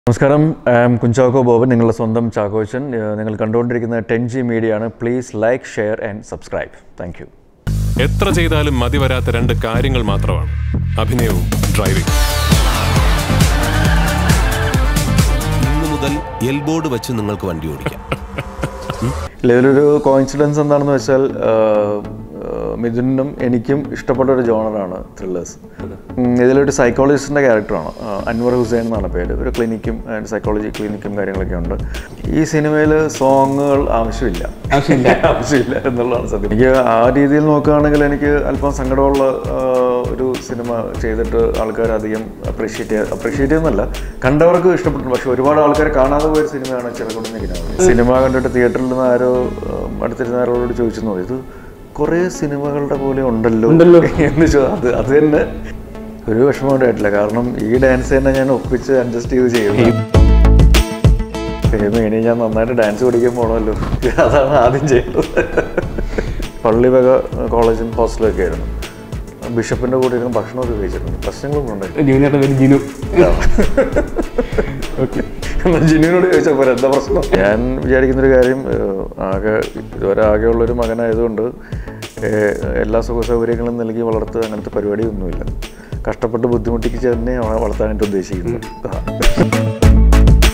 നമസ്കാരം I am Kunchacko Boban നിങ്ങളുടെ സ്വന്തം ചാക്കോച്ചൻ ഏഹ് നിങ്ങൾ കണ്ടുകൊണ്ടിരിക്കുന്ന ടെൻ ജി മീഡിയ ആണ് please like share and subscribe thank you എത്ര ചെയ്താലും മതി വരാത്ത രണ്ട് കാര്യങ്ങൾ മാത്രമാണ് അഭിനയവും ഡ്രൈവിംഗ് ഇന്നു മുതൽ എൽബോർഡ് വെച്ച് നിങ്ങൾക്ക് വണ്ടി ഓടിക്കാം ഇല്ല, ഇതിലൊരു കോയിൻസിഡൻസ് എന്താണെന്ന് വെച്ചാൽ ആഹ്, ആഹ്, മിഥുനും എനിക്കും ഇഷ്ടപ്പെട്ട ഒരു ജോണറാണ് ത്രില്ലേഴ്സ് ഇതിലൊരു സൈക്കോളജിസ്റ്റിൻ്റെ ക്യാരക്ടറാണ് ആഹ്, അൻവർ ഹുസൈൻ എന്നാണ് പേര് ഒരു ക്ലിനിക്കും ആൻഡ് സൈക്കോളജി ക്ലിനിക്കും കാര്യങ്ങളൊക്കെ ഉണ്ട് ഈ സിനിമയിൽ സോങ്ങുകൾ ആവശ്യമില്ല ആവശ്യമില്ല. ആവശ്യമില്ല എന്നുള്ളതാണ് സത്യം എനിക്ക് ആ രീതിയിൽ നോക്കുകയാണെങ്കിൽ എനിക്ക് അല്പം സങ്കടമുള്ള ആഹ്, ഒരു സിനിമ ചെയ്തിട്ട് ആൾക്കാർ അധികം അപ്രീഷിയേറ്റ് അപ്രീഷിയേറ്റ് ചെയ്യുന്നല്ല കണ്ടവർക്ക് ഇഷ്ടപ്പെട്ടു പക്ഷെ ഒരുപാട് ആൾക്കാർ കാണാതെ പോയ ഒരു സിനിമയാണ് ചിലക്കൊണ്ടെന്ന് സിനിമ കണ്ടിട്ട് തിയേറ്ററിൽ നിന്ന് ആരോ ആഹ്, അടുത്തിരുന്ന ആരോട് ചോദിച്ചെന്നു ഇത് കുറേ സിനിമകളുടെ പോലെ ഉണ്ടല്ലോ എന്ന് ചോ അത് അത് തന്നെ ഒരു വിഷമം ഉണ്ടായിട്ടില്ല കാരണം ഈ ഡാൻസ് തന്നെ ഞാൻ ഒപ്പിച്ച് അഡ്ജസ്റ്റ് ചെയ്ത് ചെയ്യുന്നു ദൈവമേ, ഇനി ഞാൻ നന്നായിട്ട് ഡാൻസ് പഠിക്കാൻ പോകണമല്ലോ അതാണ് ആദ്യം ചെയ്യുന്നത് പള്ളിവക കോളേജും ഹോസ്റ്റലൊക്കെ ആയിരുന്നു ബിഷപ്പിന്റെ കൂടെ ഇരുന്ന് ഭക്ഷണമൊക്കെ കഴിച്ചിട്ടുണ്ട് പ്രശ്നങ്ങളൊന്നും ഉണ്ടായിട്ടില്ല ജൂനിയറുടെ പേര് ജിനു എന്നാൽ ജിനുവിനോട് ചോദിച്ചാൽ പോലെ എന്താ പ്രശ്നം ഞാൻ വിചാരിക്കുന്നൊരു കാര്യം ഏഹ്, ആകെ ഇതുവരെ ആകെയുള്ളൊരു മകനായതുകൊണ്ട് ഏഹ്, എല്ലാ സുഖ സൗകര്യങ്ങളും നൽകി വളർത്തുക അങ്ങനത്തെ പരിപാടിയൊന്നുമില്ല കഷ്ടപ്പെട്ട് ബുദ്ധിമുട്ടിച്ച് തന്നെ അവനെ വളർത്താനായിട്ട് ഉദ്ദേശിക്കുന്നത് ആ.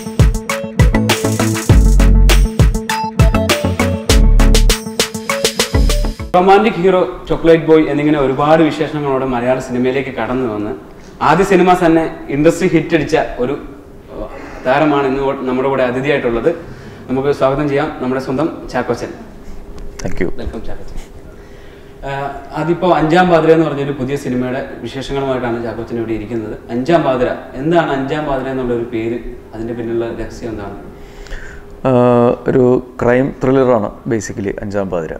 റൊമാൻറ്റിക് ഹീറോ ചോക്ലേറ്റ് ബോയ് എന്നിങ്ങനെ ഒരുപാട് വിശേഷങ്ങളോടെ മലയാള സിനിമയിലേക്ക് കടന്നു വന്ന് ആദ്യ സിനിമ തന്നെ ഇൻഡസ്ട്രി ഹിറ്റ് അടിച്ച ഒരു ഏഹ്, താരമാണ് ഇന്ന് ഇവിടെ നമ്മുടെ കൂടെ അതിഥിയായിട്ടുള്ളത് നമുക്ക് സ്വാഗതം ചെയ്യാം നമ്മുടെ സ്വന്തം Chackochan thank you welcome Chackochan ആഹ്, അതിപ്പോ അഞ്ചാം പാതിര എന്ന് പറഞ്ഞൊരു പുതിയ സിനിമയുടെ വിശേഷങ്ങളുമായിട്ടാണ് ചാക്കോച്ചൻ ഇവിടെ ഇരിക്കുന്നത് അഞ്ചാം പാതിര എന്താണ് അഞ്ചാം പാതിര എന്നുള്ള ഒരു പേര് അതിന്റെ പിന്നിലുള്ള രഹസ്യം എന്താണ് ആഹ് ഒരു ക്രൈം ത്രില്ലറാണ് ബേസിക്കലി അഞ്ചാം പാതിര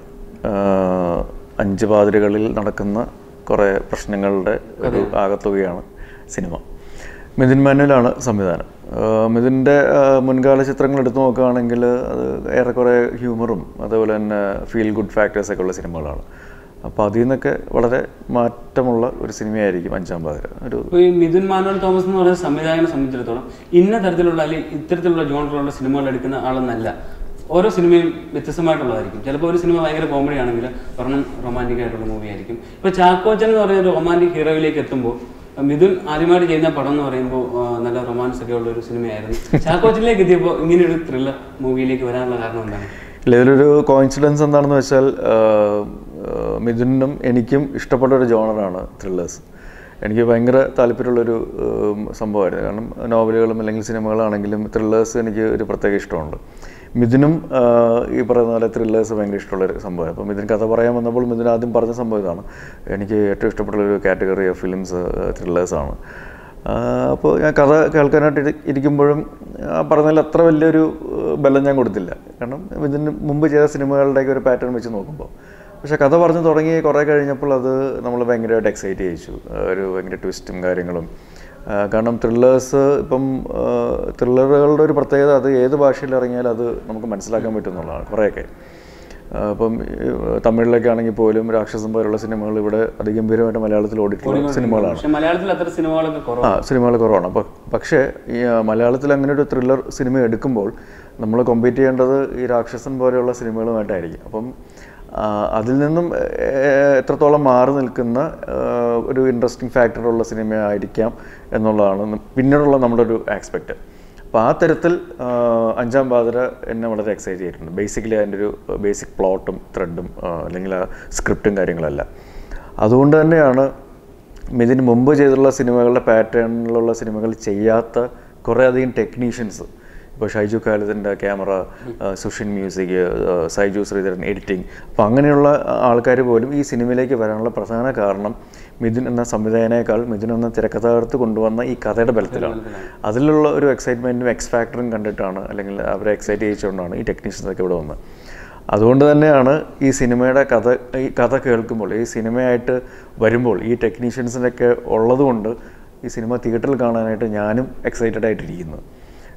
ആഹ് അഞ്ച് പാതിരകളിൽ നടക്കുന്ന കുറേ പ്രശ്നങ്ങളുടെ ഒരു ആകത്തുകയാണ് സിനിമ മിഥുൻ മാനുവലാണ് സംവിധാനം ആഹ് മിഥുൻ്റെ ആഹ് മുൻകാല ചിത്രങ്ങൾ എടുത്തു നോക്കുകയാണെങ്കിൽ അത് ഏറെക്കുറെ ഹ്യൂമറും അതുപോലെ തന്നെ ഫീൽ ഗുഡ് ഫാക്ടേഴ്സൊക്കെ ഉള്ള സിനിമകളാണ് അപ്പോൾ അതിൽ നിന്നൊക്കെ വളരെ മാറ്റമുള്ള ഒരു സിനിമയായിരിക്കും അഞ്ചാം പാതിര ഒരു ഇപ്പൊ ഈ മിഥുൻ മാനുവൽ തോമസ് എന്ന് പറയുന്ന സംവിധായകനെ സംബന്ധിച്ചിടത്തോളം ഇന്ന തരത്തിലുള്ള അല്ലെങ്കിൽ ഇത്തരത്തിലുള്ള ജോണറിലുള്ള സിനിമകൾ എടുക്കുന്ന ആളെന്നല്ല ഓരോ സിനിമയും വ്യത്യസ്തമായിട്ടുള്ളതായിരിക്കും ചിലപ്പോൾ ഒരു സിനിമ ഭയങ്കര കോമഡി ആണെങ്കിൽ ഒരെണ്ണം റൊമാൻറ്റിക് ആയിട്ടുള്ള മൂവി ആയിരിക്കും ഇപ്പൊ ചാക്കോച്ചൻ എന്ന് പറയുന്ന ഒരു റൊമാൻറ്റിക് ഹീറോയിലേക്ക് എത്തുമ്പോൾ മിഥുൻ ആദ്യമായിട്ട് ചെയ്യുന്ന പടം എന്ന് പറയുമ്പോൾ ആ, നല്ല റൊമാൻസ് ഒക്കെ ഉള്ള ഒരു സിനിമയായിരുന്നു ചാക്കോച്ചനിലേക്ക് എത്തിയപ്പോൾ ഇങ്ങനെ ഒരു ത്രില്ലർ മൂവിയിലേക്ക് വരാനുള്ള കാരണം എന്താണ് ഇല്ല, ഇതിലൊരു കോയിൻസിഡൻസ് എന്താണെന്ന് വെച്ചാൽ ആഹ്, ആഹ് മിഥുനും എനിക്കും ഇഷ്ടപ്പെട്ട ഒരു ജോണറാണ് ത്രില്ലേഴ്സ് എനിക്ക് ഭയങ്കര താല്പര്യമുള്ളൊരു ഉം, സംഭവമായിരുന്നു കാരണം നോവലുകളും അല്ലെങ്കിൽ സിനിമകളാണെങ്കിലും ത്രില്ലേഴ്സ് എനിക്ക് ഒരു പ്രത്യേക ഇഷ്ടമുണ്ട് മിഥുനും ആഹ്, ഈ പറയുന്ന പോലെ ത്രില്ലേഴ്സ് ഭയങ്കര ഇഷ്ടമുള്ളൊരു സംഭവമാണ് അപ്പോൾ മിഥുൻ കഥ പറയാൻ വന്നപ്പോൾ മിഥുൻ ആദ്യം പറഞ്ഞ സംഭവം ഇതാണ് എനിക്ക് ഏറ്റവും ഇഷ്ടപ്പെട്ടുള്ളൊരു കാറ്റഗറി ഓഫ് ഫിലിംസ് ത്രില്ലേഴ്സാണ് അപ്പോൾ ഞാൻ കഥ കേൾക്കാനായിട്ട് ഇരി- ഇരിക്കുമ്പോഴും ആ പറഞ്ഞതിൽ അത്ര വലിയൊരു ഏഹ്, ബലം ഞാൻ കൊടുത്തില്ല കാരണം ഇതിന് മുമ്പ് ചെയ്ത സിനിമകളുടെയൊക്കെ ഒരു പാറ്റേൺ വെച്ച് നോക്കുമ്പോൾ പക്ഷെ കഥ പറഞ്ഞു തുടങ്ങി കുറേ കഴിഞ്ഞപ്പോൾ അത് നമ്മൾ ഭയങ്കരമായിട്ട് എക്സൈറ്റ് ചെയ്യിച്ചു ആ, ഒരു ഭയങ്കര ട്വിസ്റ്റും കാര്യങ്ങളും ആ, കാരണം ത്രില്ലേഴ്സ് ഇപ്പം ത്രില്ലറുകളുടെ ഒരു പ്രത്യേകത അത് ഏത് ഭാഷയിൽ ഇറങ്ങിയാലും അത് നമുക്ക് മനസ്സിലാക്കാൻ പറ്റും എന്നുള്ളതാണ് കുറേയൊക്കെ ആ, ഇപ്പം ഈ, തമിഴിലൊക്കെ ആണെങ്കിൽ പോലും രാക്ഷസം പോലുള്ള സിനിമകൾ ഇവിടെ അതിഗംഭീരമായിട്ട് മലയാളത്തിൽ ഓടിയിട്ടുള്ള സിനിമകളാണ് പക്ഷെ മലയാളത്തിൽ അത്ര സിനിമകളൊക്കെ കുറവ് ആ സിനിമകൾ കുറവാണ് അപ്പോൾ പക്ഷേ ഈ ആ, മലയാളത്തിൽ അങ്ങനെ ഒരു ത്രില്ലർ സിനിമ എടുക്കുമ്പോൾ നമ്മൾ കോമ്പീറ്റ് ചെയ്യേണ്ടത് ഈ രാക്ഷസൻ പോലെയുള്ള സിനിമകളുമായിട്ടായിരിക്കും അപ്പം ആ, അതിൽ നിന്നും ഏ- എത്രത്തോളം മാറി നിൽക്കുന്ന ആ, ഒരു ഇൻട്രസ്റ്റിംഗ് ഫാക്ടറുള്ള സിനിമയായിരിക്കാം എന്നുള്ളതാണ് പിന്നീടുള്ള നമ്മുടെ ഒരു ആസ്പെക്റ്റ് അപ്പോൾ ആ തരത്തിൽ ആ, അഞ്ചാം പാതിര എന്നെ വളരെ എക്സൈറ്റ് ചെയ്തിട്ടുണ്ട് ബേസിക്കലി അതിൻ്റെ ഒരു ബേസിക് പ്ലോട്ടും ത്രെഡും അല്ലെങ്കിൽ ആ സ്ക്രിപ്റ്റും കാര്യങ്ങളെല്ലാം അതുകൊണ്ട് തന്നെയാണ് ഇതിന് മുമ്പ് ചെയ്തിട്ടുള്ള സിനിമകളുടെ പാറ്റേണിലുള്ള സിനിമകൾ ചെയ്യാത്ത കുറേയധികം ടെക്നീഷ്യൻസ് ഇപ്പോൾ ഷൈജു ഖാലിദിൻ്റെ camera Sushin music Saiju Sreedharan editing അപ്പോൾ അങ്ങനെയുള്ള ആൾക്കാർ പോലും ഈ സിനിമയിലേക്ക് വരാനുള്ള പ്രധാന കാരണം മിഥുൻ എന്ന സംവിധായകനേക്കാൾ മിഥുൻ എന്ന തിരക്കഥാകൃത്ത് കൊണ്ടുവന്ന ഈ കഥയുടെ ബലത്തിലാണ് അതിലുള്ള ഒരു എക്സൈറ്റ്മെൻറ്റും എക്സ് ഫാക്ടറും കണ്ടിട്ടാണ് അല്ലെങ്കിൽ അവരെ എക്സൈറ്റ് ചെയ്യിച്ചുകൊണ്ടാണ് ഈ ടെക്നീഷ്യൻസൊക്കെ ഇവിടെ വന്നത് അതുകൊണ്ട് തന്നെയാണ് ഈ സിനിമയുടെ കഥ ഈ കഥ കേൾക്കുമ്പോൾ ഈ സിനിമയായിട്ട് വരുമ്പോൾ ഈ ടെക്നീഷ്യൻസിനൊക്കെ ഉള്ളതുകൊണ്ട് ഈ സിനിമ തിയേറ്ററിൽ കാണാനായിട്ട് ഞാനും എക്സൈറ്റഡ് ആയിട്ടിരിക്കുന്നത്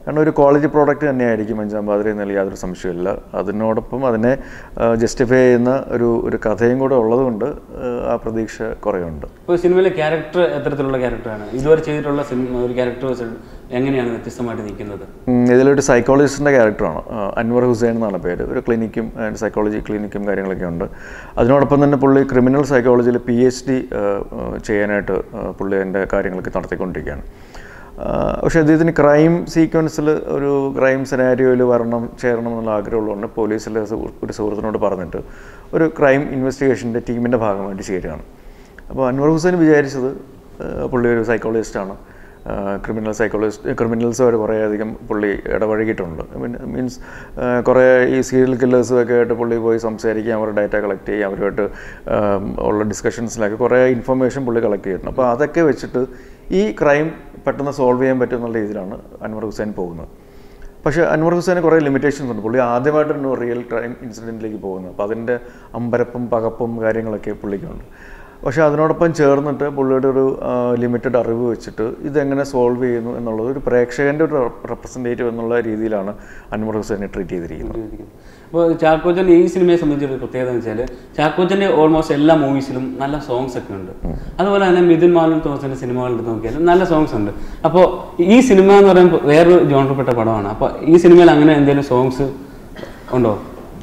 കാരണം ഒരു ക്വാളിറ്റി പ്രോഡക്റ്റ് തന്നെയായിരിക്കും അഞ്ചാം പാതിര എന്നുള്ള യാതൊരു സംശയമില്ല അതിനോടൊപ്പം അതിനെ ജസ്റ്റിഫൈ ചെയ്യുന്ന ഒരു ഒരു കഥയും കൂടെ ഉള്ളതുകൊണ്ട് ആ, ആ പ്രതീക്ഷ കുറേയുണ്ട് ഇപ്പോൾ സിനിമയിലെ ക്യാരക്ടർ എത്തരത്തിലുള്ള ക്യാരക്ടറാണ് ഇതുവരെ ചെയ്തിട്ടുള്ള സിനിമ ഒരു ക്യാരക്ടേഴ്സ് എങ്ങനെയാണ് വ്യത്യസ്തമായിട്ട് നിൽക്കുന്നത് ഉം, ഇതിലൊരു സൈക്കോളജിസ്റ്റിൻ്റെ ക്യാരക്ടറാണ് ആ, അൻവർ ഹുസൈൻ എന്നാണ് പേര് ഒരു ക്ലിനിക്കും സൈക്കോളജി ക്ലിനിക്കും കാര്യങ്ങളൊക്കെ ഉണ്ട് അതിനോടൊപ്പം തന്നെ പുള്ളി ക്രിമിനൽ സൈക്കോളജിയിൽ പി എച്ച് ഡി ചെയ്യാനായിട്ട് ആ, പുള്ളി അതിൻ്റെ കാര്യങ്ങളൊക്കെ നടത്തിക്കൊണ്ടിരിക്കുകയാണ് ആ, പക്ഷേ അദ്ദേഹത്തിന് ക്രൈം സീക്വൻസിൽ ഒരു ക്രൈം സെനാരിയോയിൽ വരണം ചേരണം എന്നുള്ള ആഗ്രഹമുള്ളതുകൊണ്ട് പോലീസിലെ സുഹൃ- ഒരു സുഹൃത്തിനോട് പറഞ്ഞിട്ട് ഒരു ക്രൈം ഇൻവെസ്റ്റിഗേഷൻ്റെ ടീമിൻ്റെ ഭാഗമായിട്ട് ചേരുകയാണ് അപ്പോൾ അൻവർ ഹുസൈൻ വിചാരിച്ചത് ആ, പുള്ളി ഒരു സൈക്കോളജിസ്റ്റാണ് ക്രിമിനൽ സൈക്കോളജിസ്റ്റ് ക്രിമിനൽസ് വരെ കുറേയധികം പുള്ളി ഇടപഴകിയിട്ടുണ്ട് മീൻസ് കുറേ ഈ സീരിയൽ കില്ലേഴ്സും ഒക്കെ ആയിട്ട് പുള്ളി പോയി സംസാരിക്കുക അവരുടെ ഡാറ്റ കളക്ട് ചെയ്യുക അവരുമായിട്ട് ആം, ഉള്ള ഡിസ്കഷൻസിലൊക്കെ കുറേ ഇൻഫർമേഷൻ പുള്ളി കളക്ട് ചെയ്തിട്ടുണ്ട് അപ്പോൾ അതൊക്കെ വെച്ചിട്ട് ഈ ക്രൈം പെട്ടെന്ന് സോൾവ് ചെയ്യാൻ പറ്റും എന്നുള്ള രീതിയിലാണ് അൻവർ ഹുസൈൻ പോകുന്നത് പക്ഷേ അൻവർ ഹുസൈന് കുറേ ലിമിറ്റേഷൻസ് ഉണ്ട് പുള്ളി ആദ്യമായിട്ടാണ് റിയൽ ക്രൈം ഇൻസിഡൻറ്റിലേക്ക് പോകുന്നത് അപ്പോൾ അതിൻ്റെ അമ്പരപ്പും പകപ്പും കാര്യങ്ങളൊക്കെ പുള്ളിക്കുണ്ട് പക്ഷേ അതിനോടൊപ്പം ചേർന്നിട്ട് പുള്ളിയുടെ ഒരു ലിമിറ്റഡ് അറിവ് വെച്ചിട്ട് ഇതെങ്ങനെ സോൾവ് ചെയ്യുന്നു എന്നുള്ളത് ഒരു പ്രേക്ഷകൻ്റെ ഒരു റെപ്രസെൻറ്റേറ്റീവ് എന്നുള്ള രീതിയിലാണ് അൻവർ ഹുസൈനെ ട്രീറ്റ് ചെയ്തിരിക്കുന്നത് അപ്പോൾ ചാക്കോച്ചൻ ഈ സിനിമയെ സംബന്ധിച്ചൊരു പ്രത്യേകത എന്ന് വെച്ചാൽ ചാക്കോച്ചൻ്റെ ഓൾമോസ്റ്റ് എല്ലാ മൂവീസിലും നല്ല സോങ്സ് ഒക്കെ ഉണ്ട് അതുപോലെ തന്നെ മിഥുൻ മാലൻ തോമസിൻ്റെ സിനിമകൾ എടുത്ത് നോക്കിയാലും നല്ല സോങ്സ് ഉണ്ട് അപ്പോൾ ഈ സിനിമ എന്ന് പറയുമ്പോൾ വേറൊരു ജോണർപ്പെട്ട പടമാണ് അപ്പോൾ ഈ സിനിമയിൽ അങ്ങനെ എന്തെങ്കിലും സോങ്സ് ഉണ്ടോ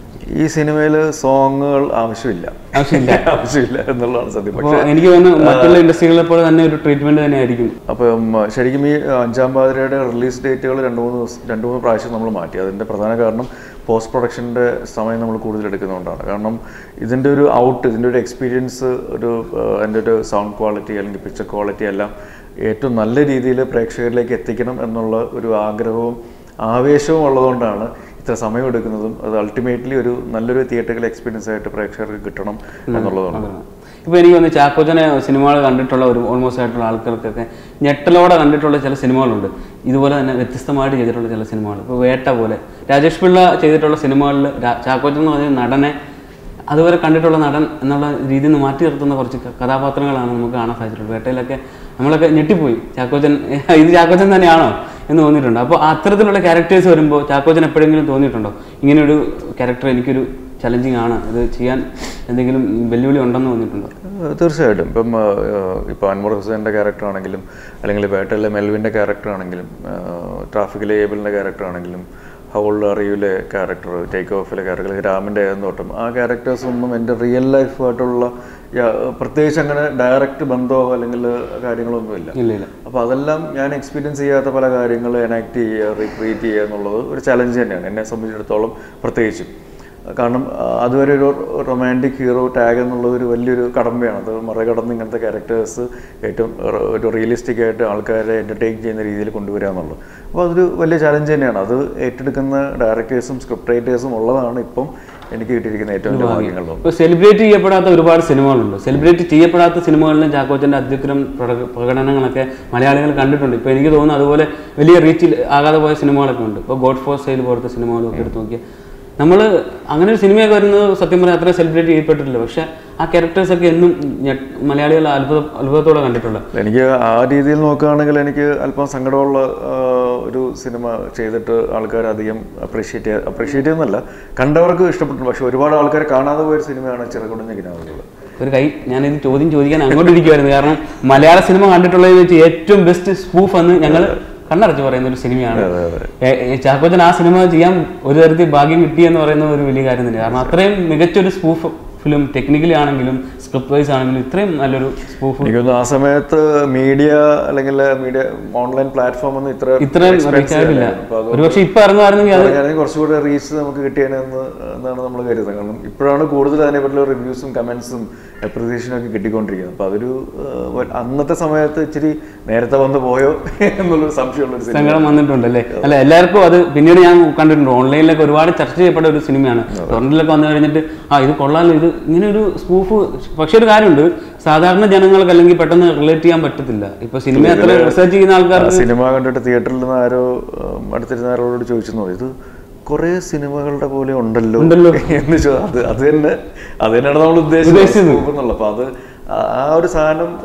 ഈ സിനിമയിൽ സോങ്ങുകൾ ആവശ്യമില്ല ആവശ്യമില്ല ആവശ്യമില്ല എന്നുള്ളതാണ് സത്യം അപ്പോൾ പക്ഷേ എനിക്ക് തോന്നുന്നു മറ്റുള്ള ഇൻഡസ്ട്രികളെ പോലെ തന്നെ ഒരു ട്രീറ്റ്മെന്റ് തന്നെ ആയിരിക്കും അപ്പം ശരിക്കും ഈ അഞ്ചാം പാതിരയുടെ റിലീസ് ഡേറ്റുകൾ രണ്ട് മൂന്ന് ദിവസം രണ്ട് മൂന്ന് പ്രാവശ്യം നമ്മൾ മാറ്റി അതിൻ്റെ പ്രധാന കാരണം പോസ്റ്റ് പ്രൊഡക്ഷൻ്റെ സമയം നമ്മൾ കൂടുതൽ എടുക്കുന്നതുകൊണ്ടാണ് കാരണം ഇതിൻ്റെ ഒരു ഔട്ട് ഇതിൻ്റെ ഒരു എക്സ്പീരിയൻസ് ഒരു അതിൻ്റെ ഒരു സൗണ്ട് ക്വാളിറ്റി അല്ലെങ്കിൽ പിക്ചർ ക്വാളിറ്റി എല്ലാം ഏറ്റവും നല്ല രീതിയിൽ പ്രേക്ഷകരിലേക്ക് എത്തിക്കണം എന്നുള്ള ഒരു ആഗ്രഹവും ആവേശവും ഉള്ളതുകൊണ്ടാണ് ഇത്ര സമയം എടുക്കുന്നതും അത് അൾട്ടിമേറ്റ്ലി ഒരു നല്ലൊരു തിയേറ്ററിക്കൽ എക്സ്പീരിയൻസ് ആയിട്ട് പ്രേക്ഷകർക്ക് കിട്ടണം എന്നുള്ളതുകൊണ്ട് ഇപ്പൊ എനിക്ക് തോന്നുന്നു ചാക്കോച്ചനെ സിനിമകൾ കണ്ടിട്ടുള്ള ഒരു ഓൾമോസ്റ്റ് ആയിട്ടുള്ള ആൾക്കാർക്കൊക്കെ ഞെട്ടലോടെ കണ്ടിട്ടുള്ള ചില സിനിമകളുണ്ട് ഇതുപോലെ തന്നെ വ്യത്യസ്തമായിട്ട് ചെയ്തിട്ടുള്ള ചില സിനിമകൾ ഇപ്പോൾ വേട്ട പോലെ രാജേഷ് പിള്ള ചെയ്തിട്ടുള്ള സിനിമകളിൽ ചാക്കോച്ചൻ എന്ന് പറഞ്ഞ നടനെ അതുവരെ കണ്ടിട്ടുള്ള നടൻ എന്നുള്ള രീതിയിൽ നിന്ന് മാറ്റി നിർത്തുന്ന കുറച്ച് ക- കഥാപാത്രങ്ങളാണ് നമുക്ക് കാണാൻ സാധിച്ചിട്ടുള്ളത് വേട്ടയിലൊക്കെ നമ്മളൊക്കെ ഞെട്ടിപ്പോയി ചാക്കോച്ചൻ ഇത് ചാക്കോച്ചൻ തന്നെയാണോ എന്ന് തോന്നിയിട്ടുണ്ട് അപ്പോൾ അത്തരത്തിലുള്ള ക്യാരക്ടേഴ്സ് വരുമ്പോൾ ചാക്കോച്ചൻ എപ്പോഴെങ്കിലും തോന്നിയിട്ടുണ്ടോ ഇങ്ങനെയൊരു ക്യാരക്ടർ എനിക്കൊരു ചലഞ്ചിങ് ആണ് ഇത് ചെയ്യാൻ എന്തെങ്കിലും വെല്ലുവിളി ഉണ്ടെന്ന് തോന്നിയിട്ടുണ്ടോ ഏഹ് തീർച്ചയായിട്ടും ഇപ്പം ഇപ്പോൾ അൻവർ ഹുസൈൻ്റെ ക്യാരക്ടർ ആണെങ്കിലും അല്ലെങ്കിൽ വേട്ടയിലെ മെൽവിൻ്റെ ക്യാരക്ടർ ആണെങ്കിലും ട്രാഫിക്കിലെ ഏബിളിൻ്റെ ക്യാരക്ടർ ആണെങ്കിലും ഹൗൾ അറിയൂലെ ക്യാരക്ടർ ടേക്ക് ഓഫിലെ ക്യാരക്ടർ രാമൻ്റെ ഏതെന്നോട്ടം ആ ക്യാരക്ടേഴ്സ് ഒന്നും എൻ്റെ റിയൽ ലൈഫായിട്ടുള്ള പ്രത്യേകിച്ച് അങ്ങനെ ഡയറക്റ്റ് ബന്ധമോ അല്ലെങ്കിൽ കാര്യങ്ങളൊന്നും ഇല്ല ഇല്ല ഇല്ല അപ്പോൾ അതെല്ലാം ഞാൻ എക്സ്പീരിയൻസ് ചെയ്യാത്ത പല കാര്യങ്ങൾ എനാക്ട് ചെയ്യുക റീക്രിയേറ്റ് ചെയ്യുക എന്നുള്ളത് ഒരു ചലഞ്ച് തന്നെയാണ് എന്നെ സംബന്ധിച്ചിടത്തോളം പ്രത്യേകിച്ചും കാരണം ആ, അതുവരെ ഒരു റൊമാൻറ്റിക് ഹീറോ ടാഗ് എന്നുള്ളത് ഒരു വലിയൊരു കടമ്പയാണ് അത് മറികടന്ന് ഇങ്ങനത്തെ ക്യാരക്ടേഴ്സ് ഏറ്റവും റെ- ഒരു റിയലിസ്റ്റിക് ആയിട്ട് ആൾക്കാരെ എൻ്റർടൈൻ ചെയ്യുന്ന രീതിയിൽ കൊണ്ടുവരിക എന്നുള്ളത് അപ്പോൾ അതൊരു വലിയ ചലഞ്ച് തന്നെയാണ് അത് ഏറ്റെടുക്കുന്ന ഡയറക്ടേഴ്സും സ്ക്രിപ്റ്റ് റൈറ്റേഴ്സും ഉള്ളതാണ് ഇപ്പം എനിക്ക് കിട്ടിയിരിക്കുന്ന ഏറ്റവും വലിയ ഭാഗ്യങ്ങളിലൊന്ന് ഇപ്പോൾ സെലിബ്രേറ്റ് ചെയ്യപ്പെടാത്ത ഒരുപാട് സിനിമകളുണ്ട് സെലിബ്രേറ്റ് ചെയ്യപ്പെടാത്ത സിനിമകളിലും ചാക്കോച്ചൻ്റെ അത്യുഗ്രം പ്രക- പ്രകടനങ്ങളൊക്കെ മലയാളികൾ കണ്ടിട്ടുണ്ട് ഇപ്പോൾ എനിക്ക് തോന്നുന്നു അതുപോലെ വലിയ റീച്ചിൽ ആകാതെ പോയ സിനിമകളൊക്കെ ഉണ്ട് ഇപ്പോൾ ഗോഡ് ഫോർ സെയിൽ പോലത്തെ സിനിമകളൊക്കെ എടുത്ത് നോക്കിയാൽ നമ്മൾ അങ്ങനെ ഒരു സിനിമയൊക്കെ വരുന്നത് സത്യം പറഞ്ഞാൽ അത്രയും സെലിബ്രേറ്റ് ചെയ്യപ്പെട്ടിട്ടില്ല പക്ഷേ ആ ക്യാരക്ടേഴ്സൊക്കെ എന്നും ഞെ- മലയാളികൾ അത്ഭുത അത്ഭുതത്തോടെ കണ്ടിട്ടുള്ളത് എനിക്ക് ആ രീതിയിൽ നോക്കുകയാണെങ്കിൽ എനിക്ക് അല്പം സങ്കടമുള്ള ആ, ഒരു സിനിമ ചെയ്തിട്ട് ആൾക്കാർ അധികം അപ്രീഷിയേറ്റ് അപ്രീഷിയേറ്റ് ചെയ്യുന്നല്ല കണ്ടവർക്ക് ഇഷ്ടപ്പെട്ടു പക്ഷെ ഒരുപാട് ആൾക്കാർ കാണാതെ പോയൊരു സിനിമയാണ് ചിറകുടഞ്ഞ കിനാവുകൾ ഒരു കൈ ഞാനിത് ചോദ്യം ചോദിക്കാൻ അങ്ങോട്ട് ഇരിക്കുമായിരുന്നു കാരണം മലയാള സിനിമ കണ്ടിട്ടുള്ളതിൽ വെച്ച് ഏറ്റവും ബെസ്റ്റ് സ്പൂഫ് എന്ന് ഞങ്ങൾ കണ്ണടച്ച് പറയുന്ന ഒരു സിനിമയാണ് ഏ- ഏ, ചാക്കോച്ചൻ ആ സിനിമ ചെയ്യാൻ ഒരു തരത്തിൽ ഭാഗ്യം കിട്ടി എന്ന് പറയുന്ന ഒരു വലിയ കാര്യം തന്നെ കാരണം അത്രയും മികച്ചൊരു സ്പൂഫ് ഫിലിം ടെക്നിക്കലി ആണെങ്കിലും സ്ക്രിപ്റ്റ് വൈസ് ആണെങ്കിലും ഇത്രയും നല്ലൊരു സ്പൂഫ് എനിക്കൊന്ന് ആ സമയത്ത് മീഡിയ അല്ലെങ്കിൽ മീഡിയ ഓൺലൈൻ പ്ലാറ്റ്ഫോം ഒന്നും ഇത്ര ഇത്രയും expensive റീച്ച് ആയിട്ടില്ല അല്ലായിരുന്നു. അപ്പോൾ അത് ഒരുപക്ഷെ ഇപ്പൊ ഇറങ്ങുമായിരുന്നെങ്കിൽ അത് പറയുകയാണെങ്കിൽ കുറച്ചുകൂടെ റീച്ച് നമുക്ക് കിട്ടിയേനെന്ന് എന്നാണ് നമ്മൾ കരുതുന്നത് കാരണം ഇപ്പോഴാണ് കൂടുതൽ അതിനെപ്പറ്റിയുള്ള റിവ്യൂസും കമൻസും അപ്രിസിയേഷനും ഒക്കെ കിട്ടിക്കൊണ്ടിരിക്കുന്നത് അപ്പോൾ അതൊരു ആ, വ- അന്നത്തെ സമയത്ത് ഇച്ചിരി നേരത്തെ വന്ന് പോയോ എന്നുള്ളൊരു സംശയമുള്ളൊരു സിനിമ സങ്കടം വന്നിട്ടുണ്ട് അല്ലേ അല്ല എല്ലാവർക്കും അത് പിന്നീട് ഞാൻ കണ്ടിട്ടുണ്ട് ഓൺലൈനിലൊക്കെ ഒരുപാട് ചർച്ച ചെയ്യപ്പെട്ട ഒരു സിനിമയാണ് ടൊറന്റിലൊക്കെ വന്നു കഴിഞ്ഞിട്ട് ആ ഇത് കൊള്ളാലോ ഇത് ഇങ്ങനെ ഒരു സ്പൂഫ് പക്ഷെ ഒരു കാര്യമുണ്ട് സാധാരണ ജനങ്ങൾക്ക് അല്ലെങ്കിൽ പെട്ടെന്ന് റിലേറ്റ് ചെയ്യാൻ പറ്റത്തില്ല ഇപ്പൊ സിനിമ അത്ര റിസർച്ച് ചെയ്യുന്ന ആ ആൾക്കാർക്ക് സിനിമ കണ്ടിട്ട് തിയേറ്ററിൽ നിന്ന് ആരോ ഉം, അടുത്തിരുന്ന ആരോട് ചോദിച്ചെന്ന് പറയും ഇത് കുറേ സിനിമകളുടെ പോലെ ഉണ്ടല്ലോ ഉണ്ടല്ലോ. എന്ന് ചോ അത് അത് തന്നെ അത് തന്നെയാണ് നമ്മൾ ഉദ്ദേശിച്ചത് ഉദ്ദേശിച്ചത്. എന്നുള്ളത് അപ്പോൾ അത് ആ- ആ ഒരു സാധനം ഏഹ്,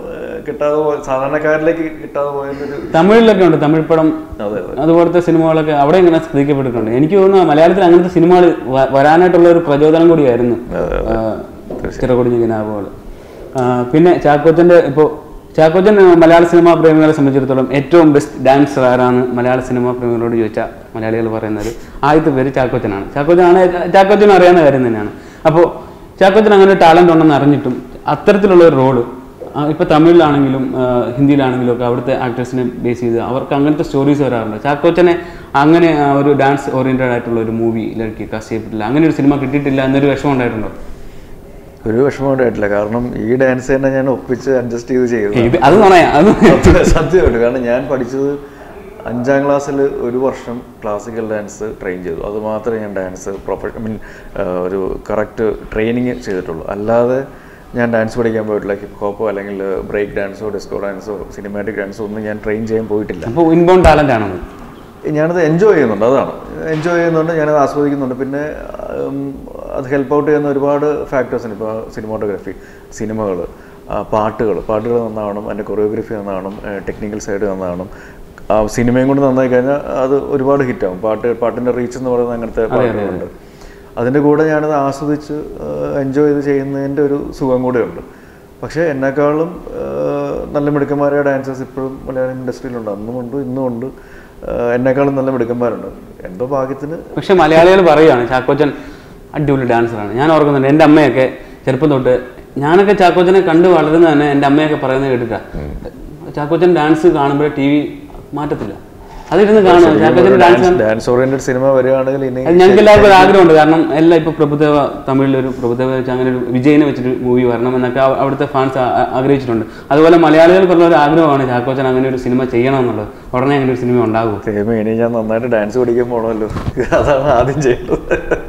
കിട്ടാതെ പോയ സാധാരണക്കാരിലേക്ക് കിട്ടാതെ പോയൊരു തമിഴിലൊക്കെ ഉണ്ട് തമിഴ് പടം അതെ അതെ അതുപോലത്തെ സിനിമകളൊക്കെ അവിടെ ഇങ്ങനെ ശ്രദ്ധിക്കപ്പെട്ടിട്ടുണ്ട് എനിക്ക് തോന്നുന്നു മലയാളത്തിൽ അങ്ങനത്തെ സിനിമകൾ വ- വരാനായിട്ടുള്ള ഒരു പ്രചോദനം കൂടിയായിരുന്നു ചിറകൊടിഞ്ഞ കിനാവുകൾ പിന്നെ ചാക്കോച്ചൻ്റെ ഇപ്പോൾ ചാക്കോച്ചൻ ആ, മലയാള സിനിമാ പ്രേമികളെ സംബന്ധിച്ചിടത്തോളം ഏറ്റവും ബെസ്റ്റ് ഡാൻസർ ആരാണ് മലയാള സിനിമാ പ്രേമികളോട് ചോദിച്ചാൽ മലയാളികൾ പറയുന്നത് ആദ്യത്തെ പേര് ചാക്കോച്ചനാണ് ചാക്കോച്ചനാണ് ചാക്കോച്ചൻ അറിയാവുന്ന കാര്യം തന്നെയാണ് അപ്പോൾ ചാക്കോച്ചൻ അങ്ങനെ ടാലൻ്റ് ഉണ്ടെന്ന് അറിഞ്ഞിട്ടും അത്തരത്തിലുള്ള ഒരു റോള് ഇപ്പോൾ തമിഴിലാണെങ്കിലും ആ, ഹിന്ദിയിലാണെങ്കിലും ഒക്കെ അവിടുത്തെ ആക്ടേഴ്സിനെ ബേസ് ചെയ്ത് അവർക്ക് അങ്ങനത്തെ സ്റ്റോറീസ് വരാറുണ്ട് ചാക്കോച്ചനെ അങ്ങനെ ആ, ഒരു ഡാൻസ് ഓറിയൻറ്റഡ് ആയിട്ടുള്ള ഒരു മൂവിയിലേക്ക് കാസ്റ്റ് ചെയ്തിട്ടില്ല അങ്ങനെ ഒരു സിനിമ കിട്ടിയിട്ടില്ല എന്നൊരു വിഷമം ഉണ്ടായിട്ടുണ്ടോ ഒരു വിഷമം ഉണ്ടായിട്ടില്ല കാരണം ഈ ഡാൻസ് തന്നെ ഞാൻ ഒപ്പിച്ച് അഡ്ജസ്റ്റ് ചെയ്ത് ചെയ്തു ഇത് അത് നുണയാ അത് സത്യമായിട്ട് കാരണം ഞാൻ പഠിച്ചത് അഞ്ചാം ക്ലാസ്സിൽ ഒരു വർഷം ക്ലാസിക്കൽ ഡാൻസ് ട്രെയിൻ ചെയ്തു അത് മാത്രമേ ഞാൻ ഡാൻസ് പ്രൊഫഷ മീൻ ഒരു കറക്റ്റ് ട്രെയിനിങ് ചെയ്തിട്ടുള്ളൂ അല്ലാതെ ഞാൻ ഡാൻസ് പഠിക്കാൻ പോയിട്ടില്ല ഹിപ്പ് ഹോപ്പോ അല്ലെങ്കിൽ ബ്രേക്ക് ഡാൻസോ ഡിസ്കോ ഡാൻസോ സിനിമാറ്റിക് ഡാൻസോ ഒന്നും ഞാൻ ട്രെയിൻ ചെയ്യാൻ പോയിട്ടില്ല അപ്പോൾ ഇൻബോൺ ടാലൻ്റ് ആണത് ഞാനത് എൻജോയ് ചെയ്യുന്നുണ്ട് അതാണ് എൻജോയ് ചെയ്യുന്നുണ്ട് ഞാനത് ആസ്വദിക്കുന്നുണ്ട് പിന്നെ ഉം, അത് ഹെൽപ്പ് ഔട്ട് ചെയ്യുന്ന ഒരുപാട് ഫാക്ടേഴ്സ് ഉണ്ട് ഇപ്പോൾ സിനിമാറ്റോഗ്രാഫി സിനിമകൾ പാട്ടുകൾ പാട്ടുകൾ നന്നാവണം അതിൻ്റെ കൊറിയോഗ്രഫി നന്നാവണം ടെക്നിക്കൽ സൈഡ് നന്നാവണം ആ സിനിമയും കൊണ്ട് നന്നായി കഴിഞ്ഞാൽ അത് ഒരുപാട് ഹിറ്റാവും പാട്ട് പാട്ടിൻ്റെ റീച്ച് എന്ന് പറയുന്നത് അങ്ങനത്തെ പാട്ടുകളുണ്ട് അതിൻ്റെ കൂടെ ഞാനത് ആസ്വദിച്ച് എൻജോയ് ചെയ്ത് ചെയ്യുന്നതിൻ്റെ ഒരു സുഖം കൂടെയുണ്ട് പക്ഷേ എന്നെക്കാളും ആ, നല്ല മിടുക്കന്മാരായ ഡാൻസേഴ്സ് ഇപ്പോഴും മലയാളം ഇൻഡസ്ട്രിയിലുണ്ട് അന്നും ഉണ്ട് ഇന്നും ഉണ്ട് ആ, എന്നെക്കാളും നല്ല മിടുക്കന്മാരുണ്ട് എന്തോ ഭാഗ്യത്തിന് പക്ഷെ മലയാളികൾ പറയുകയാണ് ചാക്കോച്ചൻ അടിപൊളി ഡാൻസറാണ് ഞാൻ ഓർക്കുന്നുണ്ട് എൻ്റെ അമ്മയൊക്കെ ചെറുപ്പം തൊട്ട് ഞാനൊക്കെ ചാക്കോച്ചനെ കണ്ട് വളരുന്ന തന്നെ എൻ്റെ അമ്മയൊക്കെ പറയുന്നത് കേട്ടിട്ടാ ചാക്കോച്ചൻ ഡാൻസ് കാണുമ്പോഴേ ടി വി മാറ്റത്തില്ല അതിരുന്ന് കാണുക Chackochan dance dance oriented cinema വരികയാണെങ്കിൽ ഇനി അത് ഞങ്ങൾക്ക് എല്ലാവർക്കും ഒരു ആഗ്രഹമുണ്ട് കാരണം എല്ലാം ഇപ്പോൾ പ്രഭുദേവ തമിഴിലൊരു പ്രഭുദേവ വെച്ച് അങ്ങനെ ഒരു വിജയനെ വെച്ചിട്ട് മൂവി വരണം എന്നൊക്കെ അവ- അവിടുത്തെ ഫാൻസ് ആഗ്രഹിച്ചിട്ടുണ്ട് അതുപോലെ മലയാളികൾക്കുള്ള ഒരു ആഗ്രഹമാണ് ചാക്കോച്ചൻ അങ്ങനെ ഒരു സിനിമ ചെയ്യണം എന്നുള്ളത് ഉടനെ അങ്ങനെ ഒരു സിനിമ ഉണ്ടാകും ദൈവമേ, ഇനി ഞാൻ നന്നായിട്ട് ഡാൻസ് പഠിക്കാൻ പോകണമല്ലോ അതാണ് ആദ്യം ചെയ്യേണ്ടത്